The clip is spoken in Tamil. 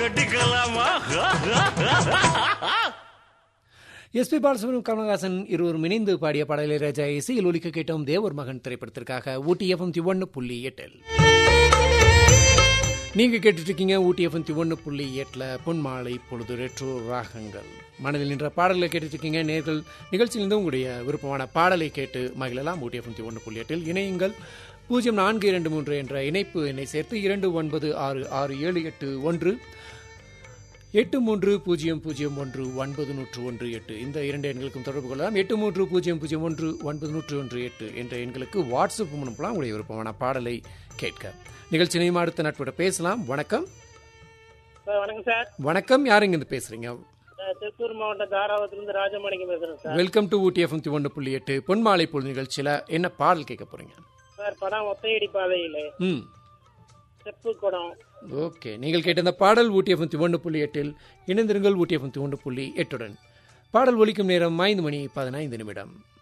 கட்டிக்கலாமா எஸ்பி பாலசுப்ரமணியம் கமலஹாசன் இருவரும் இணைந்து பாடிய பாடலை ராஜா இசையில் ஒலிக்க கேட்டோம் தேவர் மகன் திரைப்படத்திற்காக ஊட்டி எஃப்எம் ஒன்று புள்ளி எட்டில் நீங்க கேட்டுட்டு இருக்கீங்க ஊட்டி எஃப்எம் ஒன்று புள்ளி எட்டில் பொன்மாலை பொழுது ரெட்ரோ ராகங்கள் மனதில் நின்ற பாடல்களை கேட்டுட்டு இருக்கீங்க நேர்கள் நிகழ்ச்சியிலிருந்து உங்களுடைய விருப்பமான பாடலை கேட்டு மகிழலாம் ஊட்டி எஃப்எம் ஒன்று புள்ளி எட்டில் இணையுங்கள் பூஜ்ஜியம் நான்கு இரண்டு மூன்று என்ற இணைப்பு எண்ணை சேர்த்து இரண்டு ஒன்பது ஆறு ஆறு ஏழு எட்டு ஒன்று எட்டு மூன்று பூஜ்ஜியம் பூஜ்ஜியம் ஒன்று ஒன்பது நூற்று ஒன்று எட்டு இந்த இரண்டு எண்களுக்கும் தொடர்பு கொள்ளலாம் எட்டு மூன்று பூஜ்ஜியம் பூஜ்ஜியம் ஒன்று ஒன்பது நூற்று ஒன்று எட்டு என்ற எண்களுக்கு வாட்ஸ்அப் மூலம்லாம் உங்களுடைய விருப்பமான பாடலை கேட்க நிகழ்ச்சி நிலையம் அடுத்த நட்போட பேசலாம் வணக்கம் சார் வணக்கம் சார் வணக்கம் யார் இங்கிருந்து பேசுறீங்க நான் திருப்பூர் மாவட்டம் தாராவத்திலிருந்து ராஜமாணிக்கம் பேசுறேன் sir welcome to Ooty FM ஒன்று புள்ளி எட்டு பொன்மாலை பொழுது நிகழ்ச்சியில் என்ன பாடல் கேட்க போறீங்க சார் படம் ஒத்தையடி பாதையிலே ம் செப்பு குடம் ஓகே நீங்கள் கேட்ட இந்த பாடல் ஊட்டி எஃப்எம் ஒன்று புள்ளி எட்டில் இணைந்திருங்கள் ஊட்டி எஃப்எம் ஒன்று புள்ளி எட்டுடன் பாடல் ஒலிக்கும் நேரம் ஐந்து மணி பதினைந்து நிமிடம்